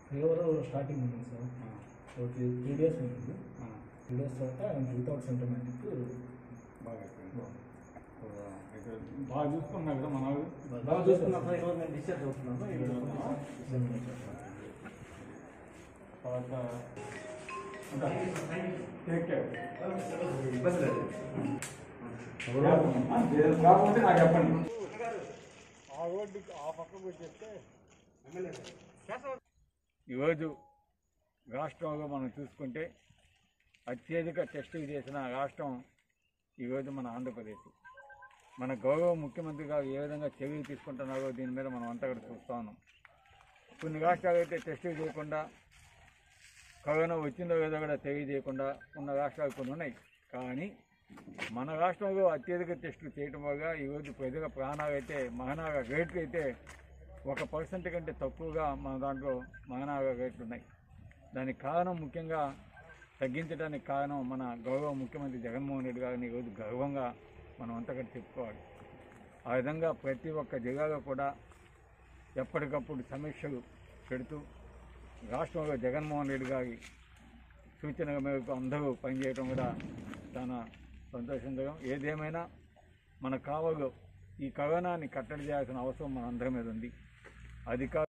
Fever starting ఉంది sir ఒక three days ఉంటుంది త్రీ డేస్ తర్వాత వితౌట్ సిమ్టమాటిక్ బాగా అయిపోయింది అయితే బాగా చూసుకున్నా కదా మన వాళ్ళు? బాగా చూసుకున్నాం సార్ ఈరోజు నేను డిశ్చార్జ్ అవుతున్నాను తర్వాత టేక్ కేర్ ఇబ్బంది లేదు కాకపోతే నాకు చెప్పండి ఆ రోడ్డుకి ఆ పక్కకు వచ్చేస్తే ఈరోజు రాష్ట్రంలో మనం చూసుకుంటే అత్యధిక టెస్టులు చేసిన రాష్ట్రం ఈరోజు మన ఆంధ్రప్రదేశ్ మన గౌరవ ముఖ్యమంత్రి గారు ఏ విధంగా చర్యలు తీసుకుంటున్నారో దీని మీద మనం అంతా కూడా చూస్తా ఉన్నాం కొన్ని రాష్ట్రాలు అయితే టెస్టులు చేయకుండా కరోనా వచ్చిందో లేదో కూడా తెలియజేయకుండా ఉన్న రాష్ట్రాలు కొన్ని ఉన్నాయి కానీ మన రాష్ట్రంలో అత్యధిక టెస్టులు చేయటం వల్ల ఈరోజు ప్రజల ప్రాణాలు అయితే మరణాల రేట్లు అయితే ఒక పర్సెంట్ కంటే తక్కువగా మన దాంట్లో మరణాల రేట్లు ఉన్నాయి దానికి కారణం ముఖ్యంగా తగ్గించడానికి కారణం మన గౌరవ ముఖ్యమంత్రి జగన్మోహన్ రెడ్డి గారిని ఈరోజు గర్వంగా మనం అంతా కూడా చెప్పుకోవాలి ఆ విధంగా ప్రతి ఒక్క జిల్లాలో కూడా ఎప్పటికప్పుడు సమీక్షలు పెడుతూ రాష్ట్రంలో జగన్మోహన్ రెడ్డి గారి సూచనల మేరకు అందరూ పనిచేయడం కూడా చాలా సంతోషంగా ఏదేమైనా మన కావలో ఈ కరోనాని కట్టడి చేయాల్సిన అవసరం మన అందరి మీద ఉంది అధికారులు